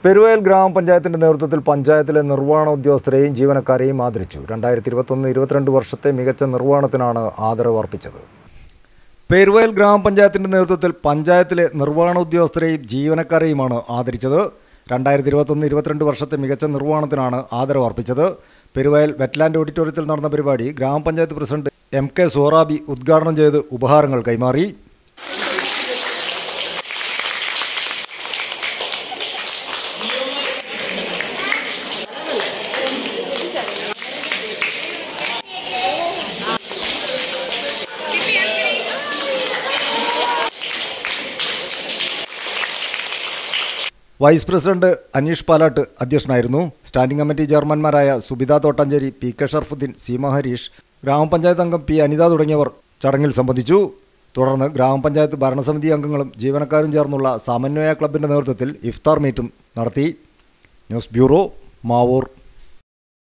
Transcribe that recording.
പെരുവയൽ ഗ്രാമപഞ്ചായത്തിന്റെ നേതൃത്വത്തിൽ പഞ്ചായത്തിലെ നിർവ്വഹണ ഉദ്യോഗസ്ഥരെയും ജീവനക്കാരെയും ആദരിച്ചു രണ്ടായിരത്തി ഇരുപത്തൊന്ന് ഇരുപത്തിരണ്ട് വർഷത്തെ മികച്ച നിർവ്വഹണത്തിനാണ് ആദരവ് അർപ്പിച്ചത് പെരുവയൽ ഗ്രാമപഞ്ചായത്തിന്റെ നേതൃത്വത്തിൽ പഞ്ചായത്തിലെ നിർവ്വഹണ ഉദ്യോഗസ്ഥരെയും ജീവനക്കാരെയുമാണ് ആദരിച്ചത് രണ്ടായിരത്തി ഇരുപത്തൊന്ന് ഇരുപത്തിരണ്ട് വർഷത്തെ മികച്ച നിർവ്വഹണത്തിനാണ് ആദരവ് അർപ്പിച്ചത് പെരുവയൽ വെറ്റ്ലാൻഡ് ഓഡിറ്റോറിയത്തിൽ നടന്ന പരിപാടി ഗ്രാമപഞ്ചായത്ത് പ്രസിഡന്റ് എം കെ സോറാബി ഉദ്ഘാടനം ചെയ്ത് ഉപഹാരങ്ങൾ കൈമാറി വൈസ് പ്രസിഡന്റ് അനീഷ് പാലാട്ട് അധ്യക്ഷനായിരുന്നു സ്റ്റാൻഡിംഗ് കമ്മിറ്റി ചെയർമാൻമാരായ സുബിത തോട്ടഞ്ചേരി പി കെ ഷർഫുദ്ദീൻ സീമ ഹരീഷ് ഗ്രാമപഞ്ചായത്ത് അംഗം പി അനിത തുടങ്ങിയവർ ചടങ്ങിൽ സംബന്ധിച്ചു തുടർന്ന് ഗ്രാമപഞ്ചായത്ത് ഭരണസമിതി അംഗങ്ങളും ജീവനക്കാരും ചേർന്നുള്ള സമന്വയ ക്ലബിന്റെ നേതൃത്വത്തിൽ ഇഫ്താർ മീറ്റും നടത്തി ന്യൂസ് ബ്യൂറോ മാവൂർ